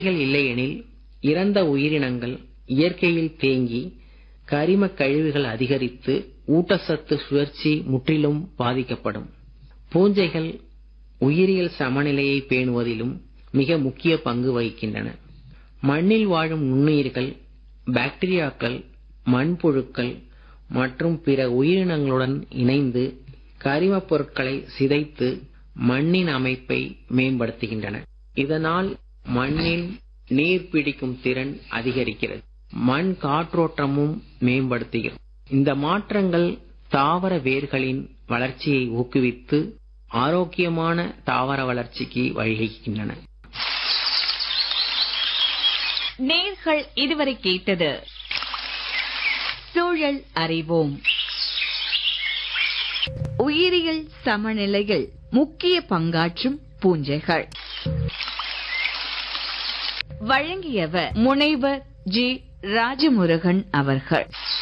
பூஞ்சைகள் இல்லையெனில் இறந்த உயிரினங்கள் இயற்கையில் தேங்கி கரிமக் கழிவுகள் அதிகரித்து ஊட்டச்சத்து சுழற்சி முற்றிலும் பாதிக்கப்படும் பூஞ்சைகள் உயிரியல் சமநிலையை பேணுவதிலும் மிக முக்கிய பங்கு வகிக்கின்றன மண்ணில் வாழும் நுண்ணுயிர்கள் பாக்டீரியாக்கள் மண்புழுக்கள் மற்றும் பிற உயிரினங்களுடன் இணைந்து கரிமப் பொருட்களை சிதைத்து மண்ணின் அமைப்பை மேம்படுத்துகின்றன இதனால் மண்ணில் நீர் பிடிக்கும் திறன் அதிகரிக்கிறது மண் காற்றோட்டமும் மேம்படுத்துகிறது இந்த மாற்றங்கள் தாவர வேர்களின் வளர்ச்சியை ஊக்குவித்து ஆரோக்கியமான தாவர வளர்ச்சிக்கு வழிவகுக்கின்றன நேர்கள் இதுவரை கேட்டது சூழல் அறிவோம் உயிரியல் சமநிலையில் முக்கிய பங்காற்றும் பூஞ்சைகள் வழங்கியவர் முனைவர் ஜி ராஜமுருகன் அவர்கள்